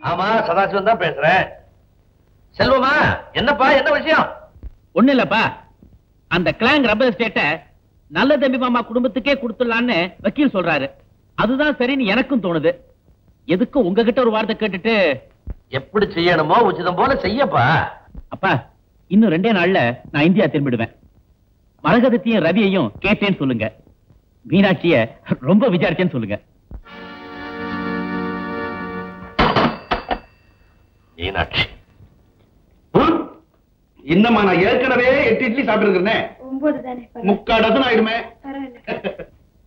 ஆமா சதாசிவம் தான் பேசுறேன் செல்வமா என்னப்பா என்ன விஷயம் ஒண்ணு இல்லப்பா அந்த கிளாங் ரப்பர் எஸ்டேட்ட நல்ல தம்பி மாமா குடும்பத்துக்கே கொடுத்துடலான்னு வக்கீல் சொல்றாரு அதுதான் சரின்னு எனக்கும் தோணுது எதுக்கும் உங்ககிட்ட ஒரு வார்த்தை கேட்டுட்டு எப்படி செய்யணுமோ உச்சிதம் போல செய்யப்பா அப்பா இன்னும் ரெண்டே நாள்ல நான் இந்தியா திரும்பிடுவேன் மரகதத்தையும் ரவியையும் கேட்டேன்னு சொல்லுங்க மீனாட்சிய ரொம்ப விசாரிச்சேன்னு சொல்லுங்க மீனாட்சி இன்னமா நான் ஏற்கனவே எட்டு இட்லி சாப்பிட்டு ஒன்பது தானே முக்கா டசன் ஆயிடுமே பரவாயில்ல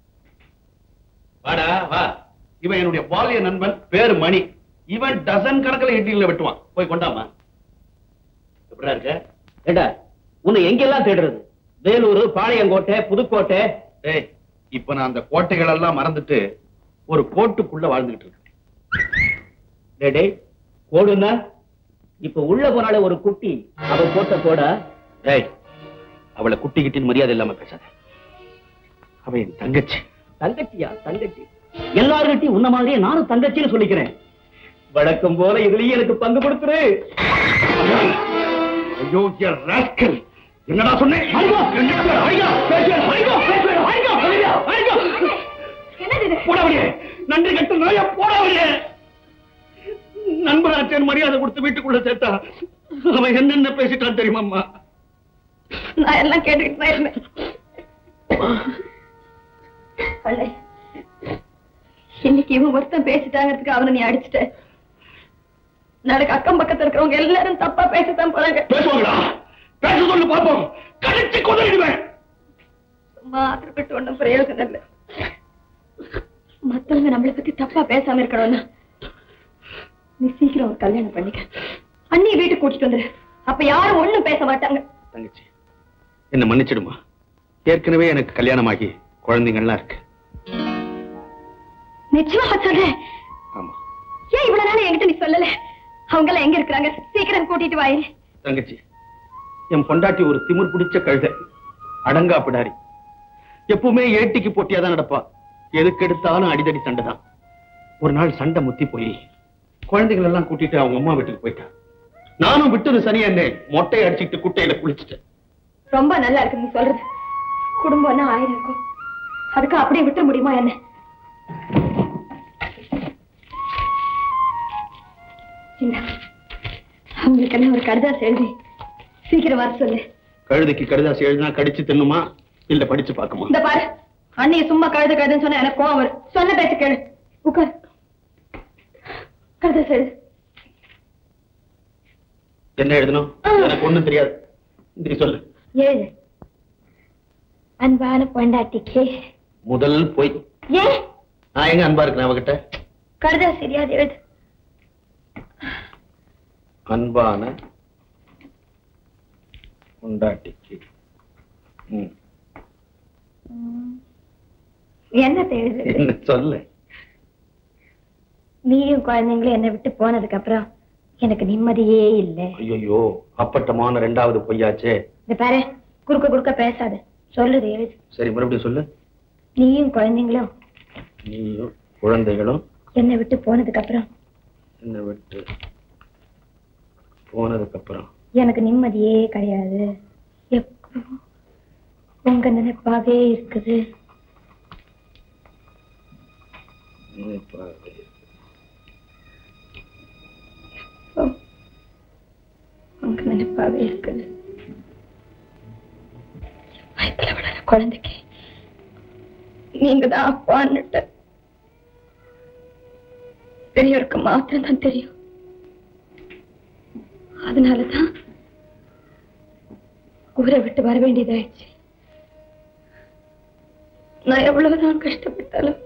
வாடா வா இவன் என்னுடைய பாலிய நண்பன் பேரு மணி இவன் டசன் கணக்குல இட்லிகளை வெட்டுவான் போய் கொண்டாமா எப்படிடா இருக்க ஏண்டா உன்னை எங்கெல்லாம் தேடுறது வேலூர் பாளையங்கோட்டை புதுக்கோட்டை ஏய் இப்ப நான் அந்த கோட்டைகள் எல்லாம் மறந்துட்டு ஒரு கோட்டுக்குள்ள வாழ்ந்துகிட்டு இருக்கேன் டேய், டேய் கோடுன்னா இப்ப உள்ள போனாலே ஒரு குட்டி அவ போட்ட கோடா ஏய் அவளை குட்டி கிட்டின்னு மரியாதை இல்லாம பேசாத அவ என் தங்கச்சி தங்கச்சியா தங்கச்சி எல்லார்கிட்டையும் உன்ன மாதிரியே நானும் தங்கச்சின்னு சொல்லிக்கிறேன் வழக்கம் போல இதுலயும் எனக்கு பங்கு கொடுத்துரு ஐயோ ராஸ்கல் என்னடா சொன்னேன் என்னது இது போடாவடியே நன்றி கட்டு நாய போடாவடியே நண்பராச்சேன் மரியாதை கொடுத்து வீட்டுக்குள்ள சேர்த்தா அவன் என்னென்ன பேசிட்டான் தெரியுமாம்மா நான் எல்லாம் கேட்டுக்கிட்டு தான் இருந்தேன் அண்ணே, இன்னைக்கு இவன் ஒருத்தன் பேசிட்டாங்கிறதுக்கு அவனை நீ அடிச்சிட்ட நாளைக்கு அக்கம் பக்கத்துல இருக்கிறவங்க எல்லாரும் தப்பா பேசத்தான் போறாங்க பேசுவாங்களா பேச சொல்லு பாப்போம் கழிச்சு கொதறிடுவேன் சும்மா ஆத்திரப்பட்டு ஒண்ணும் பிரயோஜனம் இல்லை மத்தவங்க நம்மளை பத்தி தப்பா பேசாம இருக்கணும்னா நீ சீக்கிரம் ஒரு கல்யாணம் பண்ணிக்க அண்ணி வீட்டுக்கு கூட்டிட்டு வந்துரு அப்ப யாரும் ஒண்ணும் பேச மாட்டாங்க தங்கச்சி என்ன மன்னிச்சிடுமா ஏற்கனவே எனக்கு கல்யாணமாகி குழந்தைங்கள்லாம் இருக்கு நிச்சயமா சொல்றேன் ஆமா ஏன் இவ்வளவு நாள் என்கிட்ட நீ சொல்லல அவங்க எல்லாம் எங்க இருக்கிறாங்க சீக்கிரம் கூட்டிட்டு வாயே தங்கச்சி என் பொண்டாட்டி ஒரு திமிர் பிடிச்ச கழுதை அடங்கா பிடாரி எப்பவுமே ஏட்டிக்கு போட்டியா தான் நடப்பா எதுக்கு எடுத்தாலும் அடிதடி சண்டை தான் ஒரு நாள் சண்டை முத்தி போய் குழந்தைகள் எல்லாம் கூட்டிட்டு அவங்க அம்மா வீட்டுக்கு போயிட்டா நானும் விட்டது சரியா இல்லை மொட்டையை அடிச்சுட்டு குட்டையில குளிச்சுட்டேன் ரொம்ப நல்லா இருக்கு நீ சொல்றது குடும்பம்னா ஆயிரம் இருக்கும் அதுக்கு அப்படியே விட்டுற முடியுமா என்ன இந்தா, அவங்களுக்கு என்ன ஒரு கடிதாசு எழுதி சீக்கிரம் வர சொல்லு கழுதைக்கு கடுதாசி எழுதினா கடிச்சு தின்னுமா இல்ல படிச்சு பார்க்குமா இந்த பாரு அண்ணிய சும்மா கழுது கழுதுன்னு சொன்னா எனக்கு கோவம் வரும் சொன்ன பேச்சு கேளு உட்கார் கழுதாசு எழுது என்ன எழுதணும் எனக்கு ஒண்ணும் தெரியாது நீ சொல்லு எழுது அன்பான பொண்டாட்டிக்கு முதல் போய் ஏன் நான் எங்க அன்பா இருக்கிறேன் அவகிட்ட கழுதாசு தெரியாது எழுது அன்பான பொண்டாட்டிக்கு ம். என்னத்தை எழுது என்ன சொல்லு நீயும் குழந்தைங்களும் என்னை விட்டு போனதுக்கு அப்புறம் எனக்கு நிம்மதியே இல்லை ஐயோ அப்பட்டமான ரெண்டாவது பொய்யாச்சே இந்த பாரு குறுக்க குறுக்க பேசாத சொல்லுது எழுது சரி மறுபடியும் சொல்லு நீயும் குழந்தைங்களும் நீயும் குழந்தைகளும் என்னை விட்டு போனதுக்கு அப்புறம் என்னை விட்டு போனதுக்கு அப்புறம் எனக்கு நிம்மதியே கிடையாது எப்போ உங்க நினைப்பாவே இருக்குது நினைப்பாக எப்போ உங்க நினைப்பாவே இருக்குது வயித்துல வளர குழந்தைக்கு நீங்க தான் அப்பான்னுட்டு பெரியவருக்கு மாத்திரம் தான் தெரியும் அதனாலதான் ஊரை விட்டு வர வேண்டியதாயிடுச்சு நான் எவ்வளவுதான் கஷ்டப்பட்டாலும்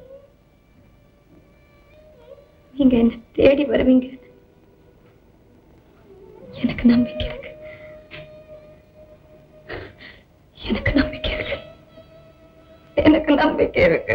நீங்க என்ன தேடி வருவீங்க எனக்கு நம்பிக்கை இருக்கு எனக்கு நம்பிக்கை இருக்கு எனக்கு நம்பிக்கை இருக்கு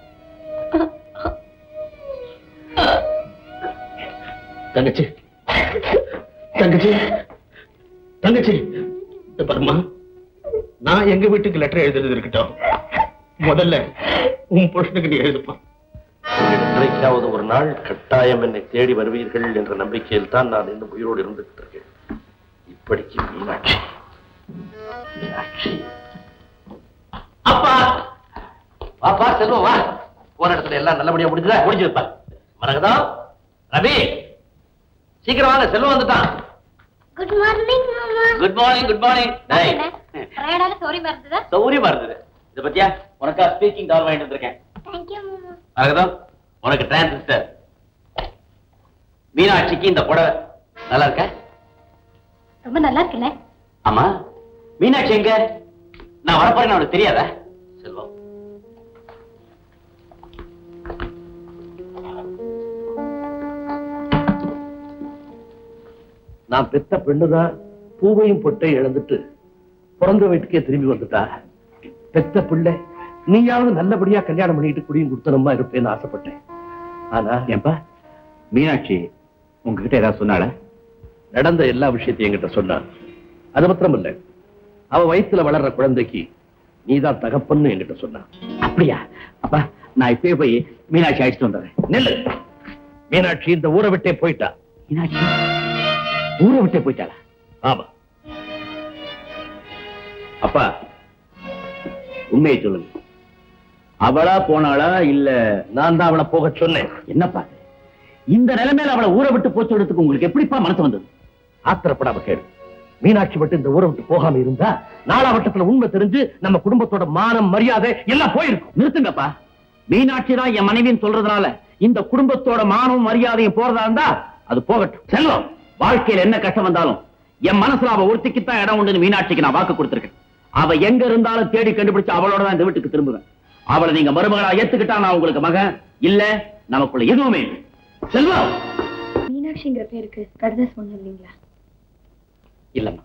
தங்கச்சி தங்கச்சி தங்கச்சி இந்த பாரும்மா நான் எங்க வீட்டுக்கு லெட்டர் எழுதுறது இருக்கட்டும் முதல்ல உன் புருஷனுக்கு நீ எழுதுப்பா நீங்கள் என்றைக்காவது ஒரு நாள் கட்டாயம் என்னை தேடி வருவீர்கள் என்ற நம்பிக்கையில் தான் நான் இன்னும் உயிரோடு இருந்துகிட்டு இருக்கேன் இப்படிக்கு மீனாட்சி மீனாட்சி அப்பா வாப்பா செல்வம் வா போன இடத்துல எல்லாம் நல்லபடியா முடிஞ்சதா முடிஞ்சிருப்பா மரகதம் ரவி சீக்கிரம் வாங்க செல்வம் வந்துட்டான் குட் மார்னிங் மாமா குட் மார்னிங் குட் மார்னிங் டயர்டால சோரி மறந்ததா சௌரியமா இருந்தது இத பத்தியா உனக்கா ஸ்பீக்கிங் டவர் வாங்கிட்டு வந்திருக்கேன் தேங்க் யூ மாமா மரகதம் உனக்கு டிரான்சிஸ்டர் மீனாட்சிக்கு இந்த புடவை நல்லா இருக்க ரொம்ப நல்லா இருக்குல்ல ஆமா மீனாட்சி எங்க நான் வரப்போறேன்னு அவனுக்கு தெரியாதா செல்வம் நான் பெத்த பெண்ணுதான் பூவையும் பொட்டையும் இழந்துட்டு பிறந்த வீட்டுக்கே திரும்பி வந்துட்டா பெத்த பிள்ளை நீயாவது நல்லபடியா கல்யாணம் பண்ணிட்டு குடியும் கொடுத்தனமா இருப்பேன்னு ஆசைப்பட்டேன் ஆனா ஏன்பா மீனாட்சி உங்ககிட்ட ஏதாவது சொன்னால நடந்த எல்லா விஷயத்தையும் என்கிட்ட சொன்னான் அது மாத்திரம் இல்ல அவ வயித்துல வளர்ற குழந்தைக்கு நீதான் தகப்பன்னு என்கிட்ட சொன்னான் அப்படியா அப்பா நான் இப்பவே போய் மீனாட்சி அழைச்சிட்டு வந்துடுறேன் நெல்லு மீனாட்சி இந்த ஊரை விட்டே போயிட்டா மீனாட்சி ஊரை விட்டே போயிட்டாளா ஆமா அப்பா உண்மையை சொல்லுங்க அவளா போனாளா இல்ல நான் தான் அவளை போக சொன்னேன் என்னப்பா இது? இந்த நிலைமையில அவளை ஊரை விட்டு போச்சு விடுறதுக்கு உங்களுக்கு எப்படிப்பா மனசு வந்தது ஆத்திரப்படாம கேடு மீனாட்சி மட்டும் இந்த ஊரை விட்டு போகாம இருந்தா நாளாவட்டத்துல உண்மை தெரிஞ்சு நம்ம குடும்பத்தோட மானம் மரியாதை எல்லாம் போயிருக்கும் நிறுத்துங்கப்பா மீனாட்சி தான் என் மனைவின்னு சொல்றதுனால இந்த குடும்பத்தோட மானமும் மரியாதையும் போறதா இருந்தா அது போகட்டும் செல்வம் வாழ்க்கையில என்ன கஷ்டம் வந்தாலும் என் மனசுல அவ ஒருத்திக்குத்தான் இடம் உண்டுன்னு மீனாட்சிக்கு நான் வாக்கு கொடுத்திருக்கேன் அவ எங்க இருந்தாலும் தேடி கண்டுபிடிச்சு அவளோட தான் இந்த வீட்டுக்கு திரும்புவேன் அவளை நீங்க மருமகளா ஏத்துக்கிட்டா நான் உங்களுக்கு மகன் இல்ல நமக்குள்ள எதுவுமே இல்லை. செல்வம் மீனாட்சிங்கிற பேருக்கு கடிதம் சொன்ன இல்லைங்களா இல்லம்மா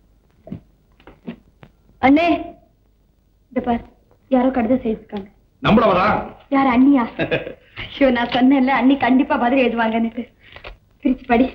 அண்ணே இந்த பார் யாரோ கடிதம் செய்திருக்காங்க நம்மளவரா யார் அண்ணியா ஐயோ நான் சொன்னேன்ல அண்ணி கண்டிப்பா பதில் எழுதுவாங்கன்னுட்டு பிரிச்சு படி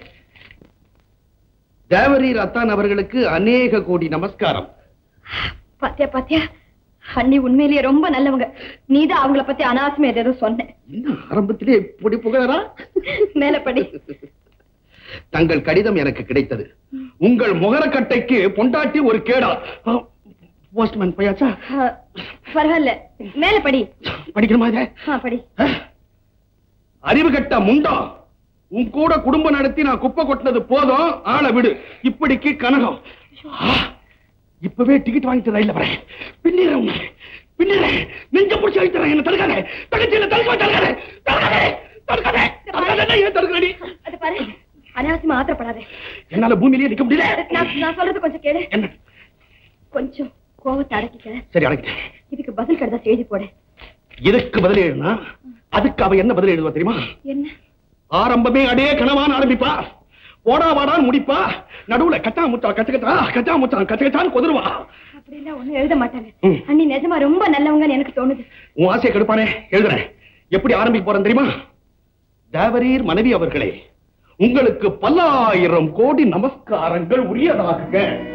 தேவரி ரத்தான் அவர்களுக்கு அநேக கோடி நமஸ்காரம் பாத்தியா பாத்தியா அண்ணி உண்மையிலேயே ரொம்ப நல்லவங்க நீதான் அவங்கள பத்தி அனாவசியம் ஏதோ சொன்னேன் இன்னும் ஆரம்பத்திலே இப்படி புகழறா மேல படி தங்கள் கடிதம் எனக்கு கிடைத்தது உங்கள் முகரக்கட்டைக்கு பொண்டாட்டி ஒரு கேடா போஸ்ட்மேன் பையாச்சா ஆ, பரவாயில்ல மேல படி படிக்கணுமா இதை? ஆ படி அறிவு கட்ட முண்டா உன் கூட குடும்பம் நடத்தி நான் குப்பை கொட்டினது போதும் ஆளை விடு இப்படிக்கு கனகம் ஆ, இப்பவே டிக்கெட் வாங்கிட்டு ரயில்ல வரேன் பின்னிறேன் உன்னை பின்னிறேன் நெஞ்ச பிடிச்சி வைக்கிறேன் என்ன தடுக்காத தகச்சியில தடுக்க தடுக்காத தடுக்காத தடுக்காத தடுக்காத ஏன் தடுக்கடி அது பாரு அனாவசியமா ஆத்திரப்படாதே என்னால பூமியிலேயே நிக்க முடியல நான் நான் சொல்றது கொஞ்சம் கேளு என்ன கொஞ்சம் கோவத்தை அடக்கிக்க சரி அழைக்கிட்டேன் இதுக்கு பதில் கடிதம் எழுதி போடு இதுக்கு பதில் எழுதுனா அதுக்கு அவ என்ன பதில் எழுதுவா தெரியுமா என்ன ஆரம்பமே அடே கனவான் ஆரம்பிப்பா போடா வாடான்னு முடிப்பா நடுவுல கச்சா முச்சா கச்ச கச்சா கச்சா முச்சா கச்ச கச்சான்னு கொதிருவா அப்படிலாம் ஒண்ணும் எழுத மாட்டாங்க ம். அண்ணி நிஜமா ரொம்ப நல்லவங்கன்னு எனக்கு தோணுது உன் ஆசையை கெடுப்பானே எழுதுறேன் எப்படி ஆரம்பிக்க போறேன் தெரியுமா தேவரீர் மனைவி அவர்களே உங்களுக்கு பல்லாயிரம் கோடி நமஸ்காரங்கள் உரியதாகுங்க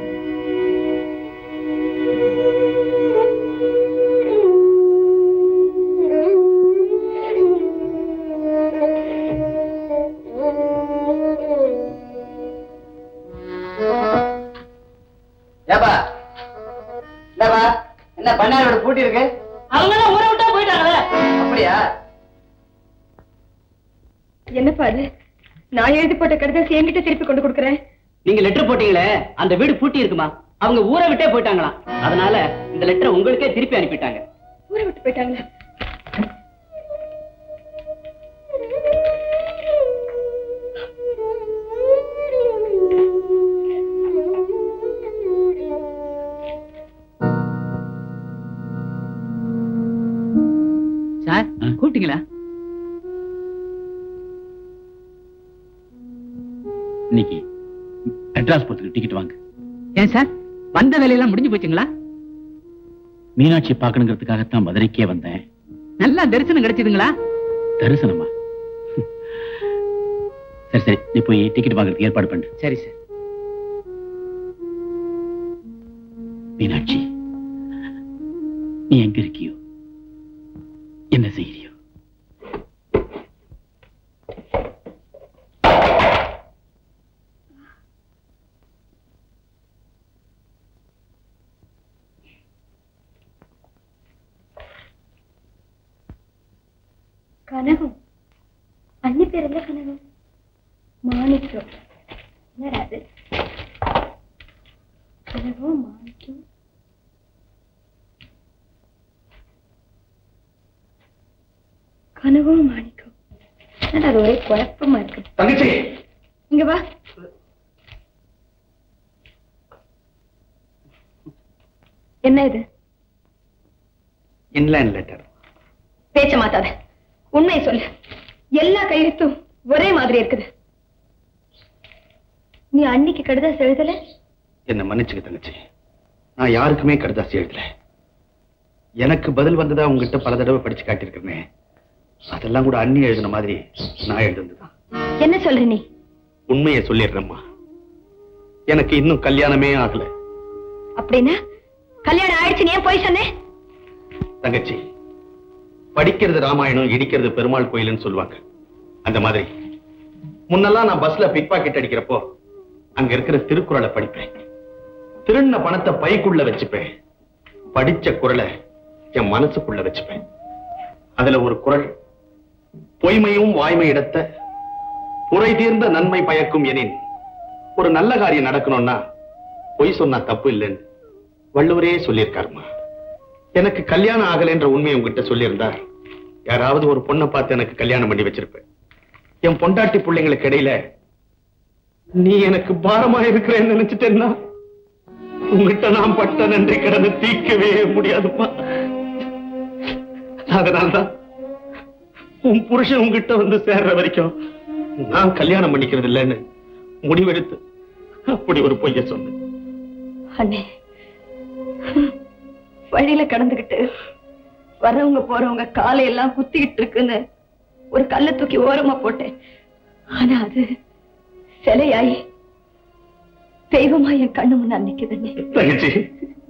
ஏப்பா என்னப்பா என்ன பண்ணாரோட பூட்டி இருக்கு அவங்க ஊரை விட்டா போயிட்டாங்களே அப்படியா என்னப்பா அது நான் எழுதி போட்ட கடிதம் என்கிட்ட திருப்பி கொண்டு கொடுக்குறேன் நீங்க லெட்டர் போட்டீங்களே அந்த வீடு பூட்டி இருக்குமா அவங்க ஊரை விட்டே போயிட்டாங்களாம் அதனால இந்த லெட்டர் உங்களுக்கே திருப்பி அனுப்பிட்டாங்க ஊரை விட்டு போயிட்டாங்களா சார் கூப்பிட்டீங்களா இன்னைக்கு மெட்ராஸ் போறதுக்கு டிக்கெட் வாங்க ஏன் சார் வந்த வேலையெல்லாம் முடிஞ்சு போச்சுங்களா மீனாட்சி பார்க்கணுங்கிறதுக்காகத்தான் மதுரைக்கே வந்தேன் நல்லா தரிசனம் கிடைச்சதுங்களா தரிசனமா சரி சரி நீ போய் டிக்கெட் வாங்குறதுக்கு ஏற்பாடு பண்ணு சரி சார் மீனாட்சி நீ எங்க இருக்கியோ என்ன செய்யறியோ கனகம் அண்ணி பேர் என்ன கனகம் மாணிக்கம் என்னடா அது கனகம் மாணிக்கம் கனகம் மாணிக்கம் என்னடா அது ஒரே குழப்பமா இருக்கு தங்கச்சி இங்க வா என்ன இது இன்லைன் லெட்டர் பேச்ச மாத்தாத உண்மையை சொல்லு எல்லா கையெழுத்தும் ஒரே மாதிரி இருக்குது நீ அன்னைக்கு கடிதம் எழுதல என்ன மன்னிச்சுக்க தங்கச்சி நான் யாருக்குமே கடுதாசி எழுதல எனக்கு பதில் வந்ததா உங்ககிட்ட பல தடவை படிச்சு காட்டியிருக்கிறேனே அதெல்லாம் கூட அண்ணி எழுதின மாதிரி நான் எழுதுனதுதான் என்ன சொல்ற நீ உண்மையை சொல்லிடுறேம்மா எனக்கு இன்னும் கல்யாணமே ஆகல அப்படின்னா கல்யாணம் ஆயிடுச்சு நீ ஏன் போய் சொன்னேன் தங்கச்சி படிக்கிறது ராமாயணம் இடிக்கிறது பெருமாள் கோயில்னு சொல்லுவாங்க அந்த மாதிரி முன்னெல்லாம் நான் பஸ்ல பிக் பாக்கெட் அடிக்கிறப்போ அங்க இருக்கிற திருக்குறளை படிப்பேன் திருண்ண பணத்தை பைக்குள்ள வச்சுப்பேன் படிச்ச குரலை என் மனசுக்குள்ள வச்சுப்பேன் அதுல ஒரு குரல் பொய்மையும் வாய்மை இடத்த புரை தீர்ந்த நன்மை பயக்கும் எனின் ஒரு நல்ல காரியம் நடக்கணும்னா பொய் சொன்னா தப்பு இல்லைன்னு வள்ளுவரே சொல்லியிருக்காருமா எனக்கு கல்யாணம் ஆகலைன்ற உண்மையை உங்ககிட்ட சொல்லியிருந்தா யாராவது ஒரு பொண்ணை பார்த்து எனக்கு கல்யாணம் பண்ணி வச்சிருப்பேன் என் பொண்டாட்டி பிள்ளைங்களுக்கு இடையில நீ எனக்கு பாரமா இருக்கிறேன்னு நினைச்சிட்டேன்னா உங்ககிட்ட நான் பட்ட நன்றி கடனை தீர்க்கவே முடியாதுப்பா அதனால்தான் உன் புருஷன் உங்ககிட்ட வந்து சேர்ற வரைக்கும் நான் கல்யாணம் பண்ணிக்கிறது இல்லைன்னு முடிவெடுத்து அப்படி ஒரு பொய்ய சொன்னேன் அண்ணே வழியில கடந்துகிட்டு வரவங்க போறவங்க காலை எல்லாம் குத்திக்கிட்டு இருக்குன்னு ஒரு கல்லை தூக்கி ஓரமா போட்டேன் ஆனா அது சிலையாயி தெய்வமா என் கண்ணு முன்னாடி நிக்குதுண்ணே தங்கச்சி